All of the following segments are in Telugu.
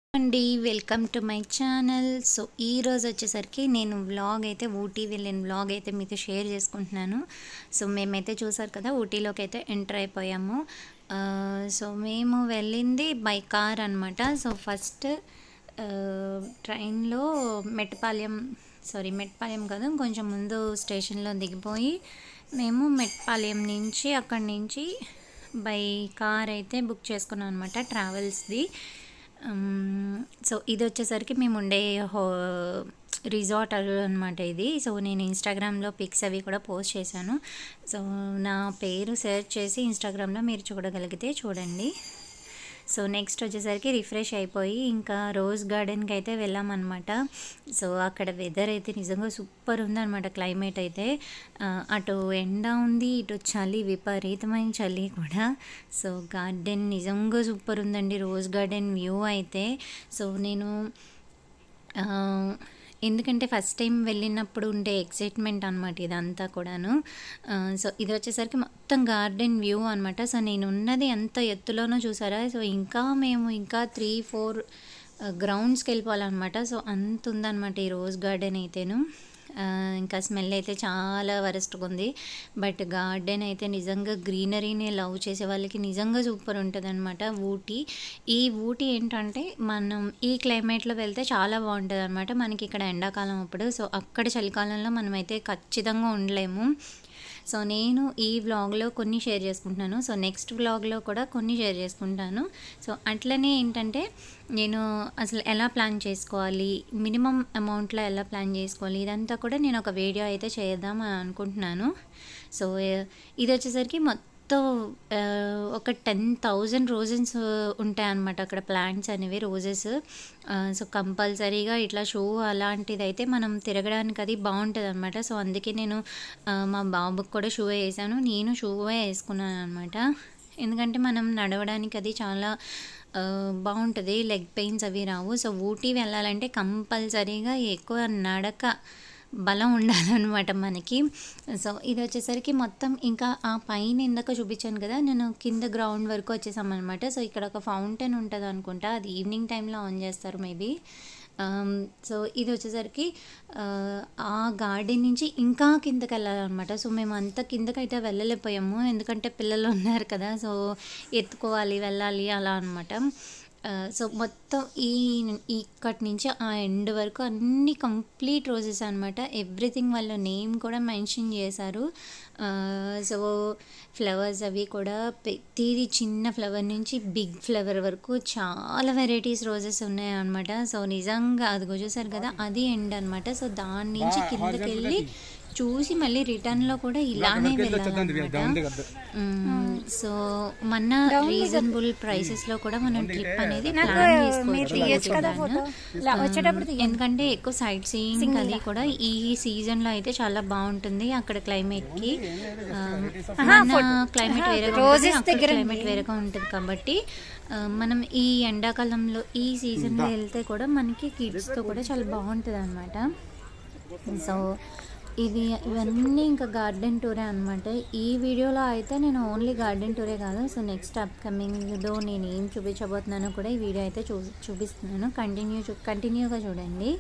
అండి welcome to my channel so ఈ రోజు వచ్చేసరికి నేను వ్లాగ్ అయితే ఊటీ వెళ్ళిన వ్లాగ్ అయితే మీతో షేర్ చేసుకుంటున్నాను సో మేమైతే చూసారు కదా ఊటీలోకి అయితే ఎంటర్ అయిపోయాము ఆ, సో మేము వెళ్ళింది బై కార్ అనమాట సో ఫస్ట్ ఆ, ట్రైన్లో మెట్టపాలెం సారీ మెట్టపాలెం కాదు కొంచెం ముందు స్టేషన్లో దిగిపోయి మేము మెట్టపాలెం నుంచి అక్కడి నుంచి బై కార్ అయితే బుక్ చేసుకున్నాం అనమాట ట్రావెల్స్ది మ్, సో ఇది వచ్చేసరికి మేము ఉండే హో రిసార్ట్ అనమాట ఇది సో నేను ఇన్స్టాగ్రామ్లో పిక్స్ అవి కూడా పోస్ట్ చేశాను సో నా పేరు సెర్చ్ చేసి ఇన్స్టాగ్రామ్లో మీరు చూడగలిగితే చూడండి సో నెక్స్ట్ వచ్చేసరికి రిఫ్రెష్ అయిపోయి ఇంకా రోజ్ గార్డెన్కి అయితే వెళ్ళామన్నమాట సో అక్కడ వెదర్ అయితే నిజంగా సూపర్ ఉందన్నమాట క్లైమేట్ అయితే ఆ, అటు ఎండ ఉంది ఇటు చలి విపరీతమైన చలి కూడా సో గార్డెన్ నిజంగా సూపర్ ఉందండి రోజ్ గార్డెన్ వ్యూ అయితే సో నేను ఆ, ఎందుకంటే ఫస్ట్ టైం వెళ్ళినప్పుడు ఉండే ఎక్సైట్మెంట్ అనమాట ఇదంతా కూడాను ఆ, సో ఇది వచ్చేసరికి మొత్తం గార్డెన్ వ్యూ అనమాట సో నేను ఉన్నది ఎంత ఎత్తులోనో చూసారా సో ఇంకా మేము ఇంకా త్రీ ఫోర్ గ్రౌండ్స్కి వెళ్ళిపోవాలన్నమాట సో అంత ఉందన్నమాట ఈ రోజ్ గార్డెన్ అయితేను ఆ, ఇంకా స్మెల్ అయితే చాలా వరస్ట్గా ఉంది బట్ గార్డెన్ అయితే నిజంగా గ్రీనరీని లవ్ చేసే వాళ్ళకి నిజంగా సూపర్ ఉంటుంది అనమాట ఊటీ ఈ ఊటీ ఏంటంటే మనం ఈ క్లైమేట్లో వెళ్తే చాలా బాగుంటుంది అనమాట మనకి ఇక్కడ ఎండాకాలం అప్పుడు సో అక్కడ చలికాలంలో మనమైతే ఖచ్చితంగా ఉండలేము సో నేను ఈ వ్లాగ్లో కొన్ని షేర్ చేసుకుంటున్నాను సో నెక్స్ట్ వ్లాగ్లో కూడా కొన్ని షేర్ చేసుకుంటాను సో అట్లనే ఏంటంటే నేను అసలు ఎలా ప్లాన్ చేసుకోవాలి మినిమం అమౌంట్లో ఎలా ప్లాన్ చేసుకోవాలి ఇదంతా కూడా నేను ఒక వీడియో అయితే చేద్దాం అని అనుకుంటున్నాను సో ఇది వచ్చేసరికి మొత్తం ఆ, ఒక టెన్ థౌజండ్ రోజెస్ ఉంటాయన్నమాట అక్కడ ప్లాంట్స్ అనేవి రోజెస్ సో కంపల్సరీగా ఇట్లా షో అలాంటిది అయితే మనం తిరగడానికి అది బాగుంటుంది అనమాట సో అందుకే నేను ఆ, మా బాబుకి కూడా షూ వేసాను నేను షూ వేసుకున్నాను అనమాట ఎందుకంటే మనం నడవడానికి అది చాలా ఆ, బాగుంటుంది లెగ్ పెయిన్స్ అవి రావు సో ఊటీ వెళ్ళాలంటే కంపల్సరీగా ఎక్కువ నడక బలం ఉండాలన్నమాట మనకి సో ఇది వచ్చేసరికి మొత్తం ఇంకా ఆ పైన ఇందాక చూపించాను కదా నేను కింద గ్రౌండ్ వరకు వచ్చేసామన్నమాట సో ఇక్కడ ఒక ఫౌంటైన్ ఉంటుంది అనుకుంటా అది ఈవినింగ్ టైంలో ఆన్ చేస్తారు మేబీ సో ఇది వచ్చేసరికి ఆ, ఆ గార్డెన్ నుంచి ఇంకా కిందకి వెళ్ళాలన్నమాట సో మేము అంత కిందకైతే వెళ్ళలేకపోయాము ఎందుకంటే పిల్లలు ఉన్నారు కదా సో ఎత్తుకోవాలి వెళ్ళాలి అలా అనమాట సో మొత్తం ఈ ఇక్కడి నుంచి ఆ ఎండ్ వరకు అన్ని కంప్లీట్ రోజెస్ అనమాట ఎవ్రీథింగ్ వాళ్ళ నేమ్ కూడా మెన్షన్ చేశారు సో ఫ్లవర్స్ అవి కూడా ప్రతిదీ చిన్న ఫ్లవర్ నుంచి బిగ్ ఫ్లవర్ వరకు చాలా వెరైటీస్ రోజెస్ ఉన్నాయి అనమాట సో నిజంగా అదిగో చూసారు కదా అది ఎండ్ అనమాట సో దాని నుంచి కిందకి వెళ్ళి చూసి మళ్ళీ రిటర్న్లో కూడా ఇలానే వెళ్ళాలన్నమాట మ్మ్. సో మన రీజనబుల్ ప్రైసెస్ లో కూడా మనం ట్రిప్ అనేది ప్లాన్ చేసుకోవచ్చు వచ్చేటప్పుడు మ్మ్. ఎందుకంటే ఎక్కువ సైట్ సీయింగ్ అది కూడా ఈ సీజన్ లో అయితే చాలా బాగుంటుంది అక్కడ క్లైమేట్ కి ఆ, మన క్లైమేట్ వేరేగా ఉంటుంది అక్కడ క్లైమేట్ వేరేగా ఉంటుంది కాబట్టి ఆ, మనం ఈ ఎండాకాలంలో ఈ సీజన్ లో వెళ్తే కూడా మనకి కిడ్స్ తో కూడా చాలా బాగుంటుంది అనమాట సో ఇది ఇవన్నీ ఇంకా గార్డెన్ టూరే అనమాట ఈ వీడియోలో అయితే నేను ఓన్లీ గార్డెన్ టూరే కాదు సో నెక్స్ట్ అప్కమింగ్లో నేను ఏం చూపించబోతున్నానో కూడా ఈ వీడియో అయితే చూ చూపిస్తున్నాను కంటిన్యూ చూ కంటిన్యూగా చూడండి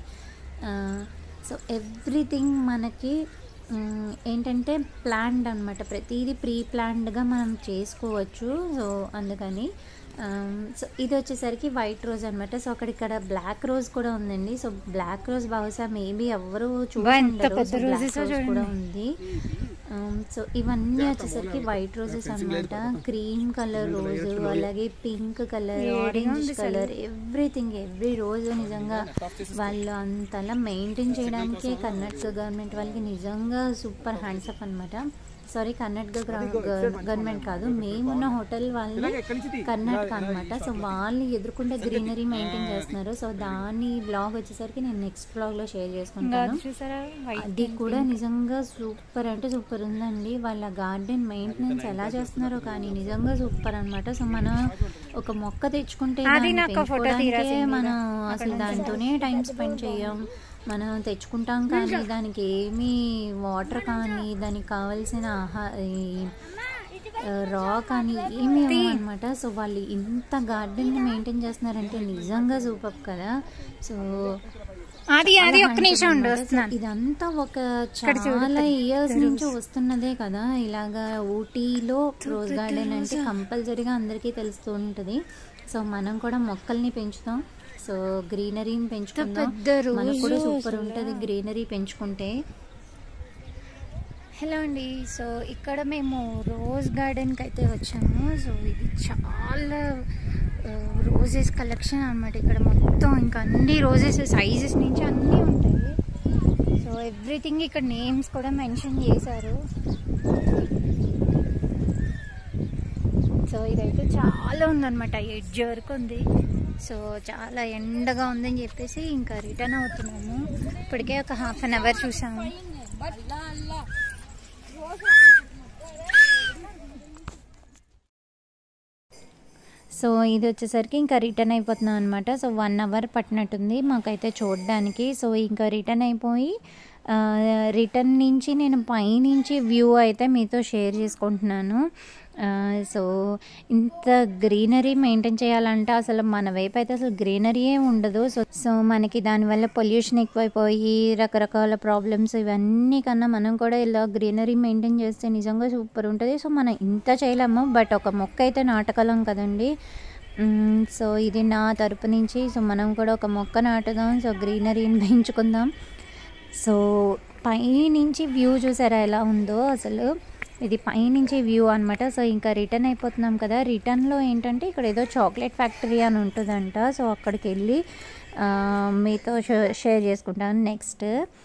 సో ఎవ్రీథింగ్ మనకి మ్, ఏంటంటే ప్లాన్డ్ అనమాట ప్రతిదీ ప్రీ ప్లాన్డ్గా మనం చేసుకోవచ్చు సో అందుకని ఆమ్, సో ఇది వచ్చేసరికి వైట్ రోజ్ అనమాట సో అక్కడ ఇక్కడ బ్లాక్ రోజ్ కూడా ఉందండి సో బ్లాక్ రోజ్ బహుశా మేబీ ఎవరు ఎంత పెద్ద roses రోజ్ చూడండి. కూడా ఉంది ఆమ్, సో ఇవన్నీ వచ్చేసరికి వైట్ రోజెస్ అనమాట క్రీమ్ కలర్ రోజు అలాగే pink colour orange colour everything every rose నిజంగా వాళ్ళు అంతలా మెయింటైన్ చేయడానికి కర్ణాటక గవర్నమెంట్ వాళ్ళకి నిజంగా సూపర్ హ్యాండ్సప్ అనమాట సారీ కర్ణాటక గవర్నమెంట్ కాదు మేమున్న హోటల్ వాళ్ళు కర్ణాటక అనమాట సో వాళ్ళు ఎదుర్కొంటే గ్రీనరీ మెయింటైన్ చేస్తున్నారు సో దాని బ్లాగ్ వచ్చేసరికి నేను నెక్స్ట్ బ్లాగ్లో షేర్ చేసుకుంటాను చూసారా అది కూడా నిజంగా సూపర్ అంటే సూపర్ ఉందండి వాళ్ళ గార్డెన్ మెయింటెనెన్స్ ఎలా చేస్తున్నారో కానీ నిజంగా సూపర్ అన్నమాట సో మనం ఒక మొక్క తెచ్చుకుంటే అది దాన్ని నాకు ఫోటో పెంచుకోవడానికే తీరాల్సిందిగా. మనం అసలు దాంతోనే టైం స్పెండ్ చేయం మనం తెచ్చుకుంటాం కానీ దానికి ఏమీ వాటర్ కానీ దానికి కావాల్సిన ఆహా ఈ రా కానీ ఏమీ అనమాట సో వాళ్ళు ఇంత గార్డెన్ని మెయింటైన్ చేస్తున్నారంటే నిజంగా సూపర్ కదా సో అది అది ఒక్క నిమిషం ఉండు అన్నమాట. సో వస్తున్నాను ఇదంతా ఒక ఇక్కడ చూడు, చాలా పెద్ద ఇయర్స్ rose. నుంచి వస్తున్నదే కదా ఇలాగా ఊటీలో రోజ్ గార్డెన్ అంటే కంపల్సరీగా అందరికీ తెలుస్తూ ఉంటుంది సో మనం కూడా మొక్కల్ని పెంచుతాం సో గ్రీనరీని పెంచుకుందాం పెద్ద మనకు కూడా rose సూపర్ అసలు. ఉంటుంది గ్రీనరీ పెంచుకుంటే హలో అండి సో ఇక్కడ మేము రోజ్ గార్డెన్కి అయితే వచ్చాము సో ఇది చాలా రోజెస్ కలెక్షన్ అన్నమాట ఇక్కడ మొత్తం ఇంకా అన్ని రోజెస్ సైజెస్ నుంచి అన్నీ ఉంటాయి సో ఎవ్రీథింగ్ ఇక్కడ నేమ్స్ కూడా మెన్షన్ చేశారు సో ఇదైతే చాలా ఉందన్నమాట ఎడ్జ్ వరకు ఉంది సో చాలా ఎండగా ఉందని చెప్పేసి ఇంకా రిటర్న్ అవుతున్నాము ఇప్పటికే ఒక హాఫ్ అన్ అవర్ చూసాము సో ఇది వచ్చేసరికి ఇంకా రిటర్న్ అయిపోతున్నాం అనమాట సో వన్ అవర్ పట్టినట్టుంది మాకైతే చూడడానికి సో ఇంకా రిటర్న్ అయిపోయి ఆ, రిటర్న్ నుంచి నేను పైనుంచి వ్యూ అయితే మీతో షేర్ చేసుకుంటున్నాను ఆ, సో ఇంత గ్రీనరీ మెయింటైన్ చేయాలంటే అసలు మన వైపు అయితే అసలు గ్రీనరీయే ఉండదు సో సో మనకి దానివల్ల పొల్యూషన్ ఎక్కువైపోయి రకరకాల ప్రాబ్లమ్స్ ఇవన్నీ కన్నా మనం కూడా ఇలా గ్రీనరీ మెయింటైన్ చేస్తే నిజంగా సూపర్ ఉంటుంది సో మనం ఇంత చేయలేము బట్ ఒక మొక్క అయితే నాటగలం కదండి మ్మ్, సో ఇది నా తరపు నుంచి సో మనం కూడా ఒక మొక్క నాటుదాం సో గ్రీనరీని పెంచుకుందాం సో పైనుంచి వ్యూ చూసారా ఎలా ఉందో అసలు ఇది పైనుంచి వ్యూ అనమాట సో ఇంకా రిటర్న్ అయిపోతున్నాం కదా రిటర్న్లో ఏంటంటే ఇక్కడ ఏదో చాక్లెట్ ఫ్యాక్టరీ అని ఉంటుందంట సో అక్కడికి వెళ్ళి ఆ, మీతో షే- షేర్ చేసుకుంటాను నెక్స్ట్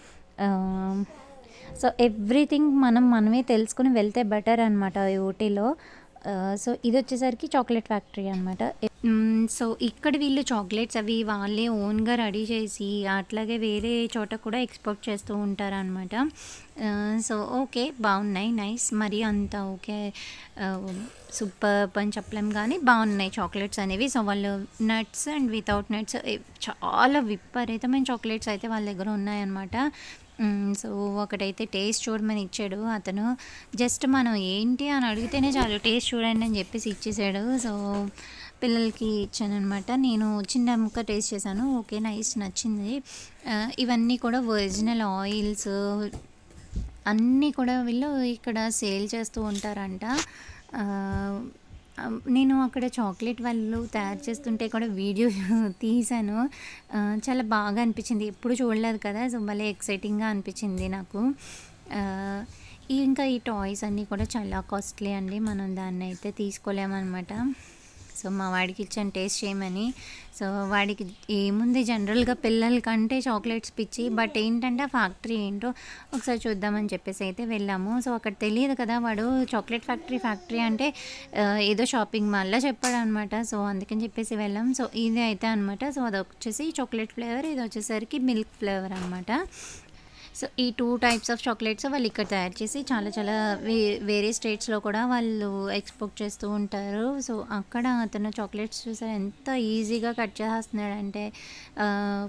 సో ఎవ్రీథింగ్ మనం మనమే తెలుసుకుని వెళ్తే బెటర్ అనమాట ఈ ఊటీలో ఆ, సో ఇది వచ్చేసరికి చాక్లెట్ ఫ్యాక్టరీ అనమాట సో ఇక్కడ వీళ్ళు చాక్లెట్స్ అవి వాళ్ళే ఓన్గా రెడీ చేసి అట్లాగే వేరే చోట కూడా ఎక్స్పోర్ట్ చేస్తూ ఉంటారనమాట సో ఓకే బాగున్నాయి నైస్ మరి అంత ఓకే సూపర్ అని చెప్పలేం కానీ బాగున్నాయి చాక్లెట్స్ అనేవి సో వాళ్ళు నట్స్ అండ్ వితౌట్ నట్స్ చాలా విపరీతమైన చాక్లెట్స్ అయితే వాళ్ళ దగ్గర ఉన్నాయన్నమాట మ్మ్, సో ఒకటైతే టేస్ట్ చూడమని ఇచ్చాడు అతను జస్ట్ మనం ఏంటి అని అడిగితేనే చాలు టేస్ట్ చూడండి అని చెప్పేసి ఇచ్చేసాడు సో పిల్లలకి ఇచ్చాను అనమాట నేను చిన్న ముక్క టేస్ట్ చేశాను ఓకే నైస్ నచ్చింది ఆ, ఇవన్నీ కూడా ఒరిజినల్ ఆయిల్స్ అన్నీ కూడా వీళ్ళు ఇక్కడ సేల్ చేస్తూ ఉంటారంట ఆ, ఆ, నేను అక్కడ చాక్లెట్ వాళ్ళు తయారు చేస్తుంటే కూడా వీడియో తీశాను ఆ, చాలా బాగా అనిపించింది ఎప్పుడు చూడలేదు కదా సో భలే ఎక్సైటింగ్గా అనిపించింది నాకు ఆ, ఈ ఇంకా ఈ టాయ్స్ అన్నీ కూడా చాలా కాస్ట్లీ అండి మనం దాన్ని అయితే తీసుకోలేమన్నమాట సో మా వాడికి ఇచ్చాను టేస్ట్ చేయమని సో వాడికి ఏముంది జనరల్గా పిల్లల కంటే చాక్లెట్స్ పిచ్చి బట్ ఏంటంటే ఆ ఫ్యాక్టరీ ఏంటో ఒకసారి చూద్దామని చెప్పేసి అయితే వెళ్ళాము సో అక్కడ తెలియదు కదా వాడు చాక్లెట్ ఫ్యాక్టరీ ఫ్యాక్టరీ అంటే ఆ, ఏదో షాపింగ్ మాల్లో చెప్పాడు అనమాట సో అందుకని చెప్పేసి వెళ్ళాం సో ఇది అయితే అనమాట సో అది వచ్చేసి చాక్లెట్ ఫ్లేవర్ ఇది వచ్చేసరికి మిల్క్ ఫ్లేవర్ అనమాట సో ఈ టూ టైప్స్ ఆఫ్ చాక్లెట్స్ వాళ్ళు ఇక్కడ తయారు చేసి చాలా చాలా వే వేరే స్టేట్స్లో కూడా వాళ్ళు ఎక్స్పోర్ట్ చేస్తూ ఉంటారు సో అక్కడ అతను చాక్లెట్స్ చూసారు ఎంత ఈజీగా కట్ చేస్తున్నాడంటే ఆ,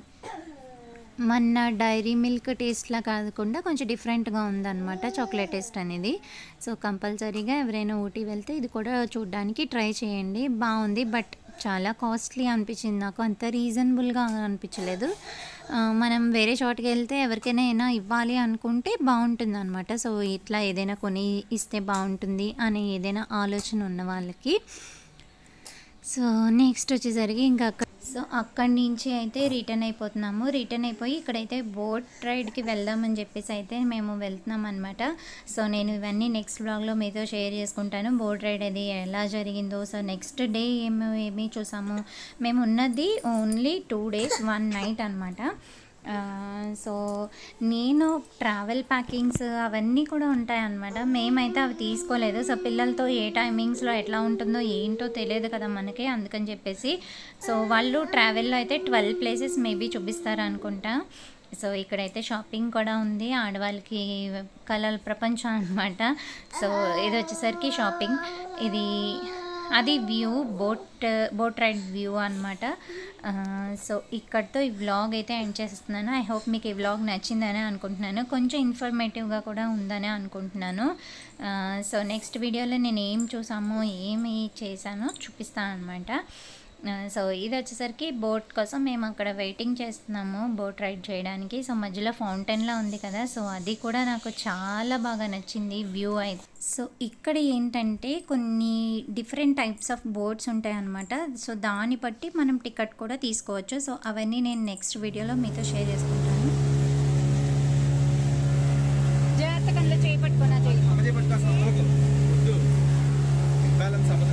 మన డైరీ మిల్క్ టేస్ట్లా కాకుండా కొంచెం డిఫరెంట్గా ఉందన్నమాట చాక్లెట్ టేస్ట్ అనేది సో కంపల్సరీగా ఎవరైనా ఊటీ వెళ్తే ఇది కూడా చూడడానికి ట్రై చేయండి బాగుంది బట్ చాలా కాస్ట్లీ అనిపించింది నాకు అంత రీజనబుల్గా అనిపించలేదు ఆ, మనం వేరే చోటుకి వెళ్తే ఎవరికైనా అయినా ఇవ్వాలి అనుకుంటే బాగుంటుంది అనమాట సో ఇట్లా ఏదైనా కొని ఇస్తే బాగుంటుంది అనే ఏదైనా ఆలోచన ఉన్న వాళ్ళకి సో నెక్స్ట్ వచ్చేసరికి ఇంకా అక్కడ సో అక్కడి నుంచి అయితే రిటర్న్ అయిపోతున్నాము రిటర్న్ అయిపోయి ఇక్కడైతే బోట్ రైడ్కి వెళ్దామని చెప్పేసి అయితే మేము వెళ్తున్నాం అనమాట సో నేను ఇవన్నీ నెక్స్ట్ బ్లాగ్లో మీతో షేర్ చేసుకుంటాను బోట్ రైడ్ అది ఎలా జరిగిందో సో నెక్స్ట్ డే ఏమి ఏమి చూసాము మేము ఉన్నది only two days one night అనమాట సో నేను ట్రావెల్ ప్యాకింగ్స్ అవన్నీ కూడా ఉంటాయన్నమాట మేమైతే అవి తీసుకోలేదు సో పిల్లలతో ఏ టైమింగ్స్లో ఎట్లా ఉంటుందో ఏంటో తెలియదు కదా మనకి అందుకని చెప్పేసి సో వాళ్ళు ట్రావెల్లో అయితే ట్వెల్వ్ ప్లేసెస్ మేబీ చూపిస్తారు అనుకుంటా సో ఇక్కడైతే షాపింగ్ కూడా ఉంది ఆడవాళ్ళకి కళల ప్రపంచం అనమాట సో ఇది వచ్చేసరికి షాపింగ్ ఇది అది view boat boat ride view అనమాట సో ఇక్కడితో ఈ వ్లాగ్ అయితే ఎండ్ చేస్తున్నాను ఐ హోప్ మీకు ఈ వ్లాగ్ నచ్చిందని అనుకుంటున్నాను కొంచెం ఇన్ఫర్మేటివ్గా కూడా ఉందని అనుకుంటున్నాను సో నెక్స్ట్ వీడియోలో నేను ఏం చూసామో ఏమి చేశానో చూపిస్తాను అనమాట సో ఇది వచ్చేసరికి బోట్ కోసం మేము అక్కడ వెయిటింగ్ చేస్తున్నాము బోట్ రైడ్ చేయడానికి సో మధ్యలో ఫౌంటైన్లా ఉంది కదా సో అది కూడా నాకు చాలా బాగా నచ్చింది వ్యూ అయితే సో ఇక్కడ ఏంటంటే కొన్ని డిఫరెంట్ టైప్స్ ఆఫ్ బోట్స్ ఉంటాయి అన్నమాట సో దాన్ని బట్టి మనం టికెట్ కూడా తీసుకోవచ్చు సో అవన్నీ నేను నెక్స్ట్ వీడియోలో మీతో షేర్ చేసుకుంటాను జాగ్రత్తగా అందులో చేయి పట్టుకున్నా చేయి అమ్మజే పట్టుకోసం అమ్మకు వద్దు బ్యాలెన్స్ అవ్వదు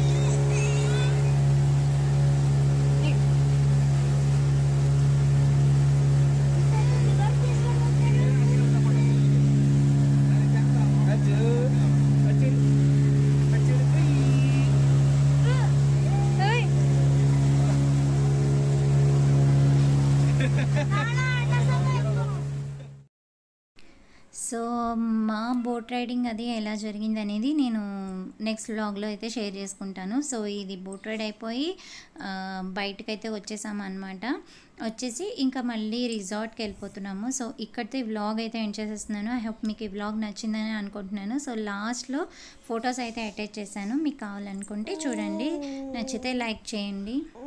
అచ్చు అచ్చు అచ్చు ఏయ్. సో మా బోట్ రైడింగ్ అది ఎలా జరిగింది అనేది నేను నెక్స్ట్ వ్లాగ్లో అయితే షేర్ చేసుకుంటాను సో ఇది బోట్ రైడ్ అయిపోయి ఆ, బయటకైతే వచ్చేసాము అనమాట వచ్చేసి ఇంకా మళ్ళీ రిసార్ట్కి వెళ్ళిపోతున్నాము సో ఇక్కడితో ఈ వ్లాగ్ అయితే ఎండ్ చేసేస్తున్నాను ఐ హోప్ మీకు ఈ వ్లాగ్ నచ్చిందని అనుకుంటున్నాను సో లాస్ట్లో ఫొటోస్ అయితే అటాచ్ చేశాను మీకు కావాలనుకుంటే చూడండి నచ్చితే లైక్ చేయండి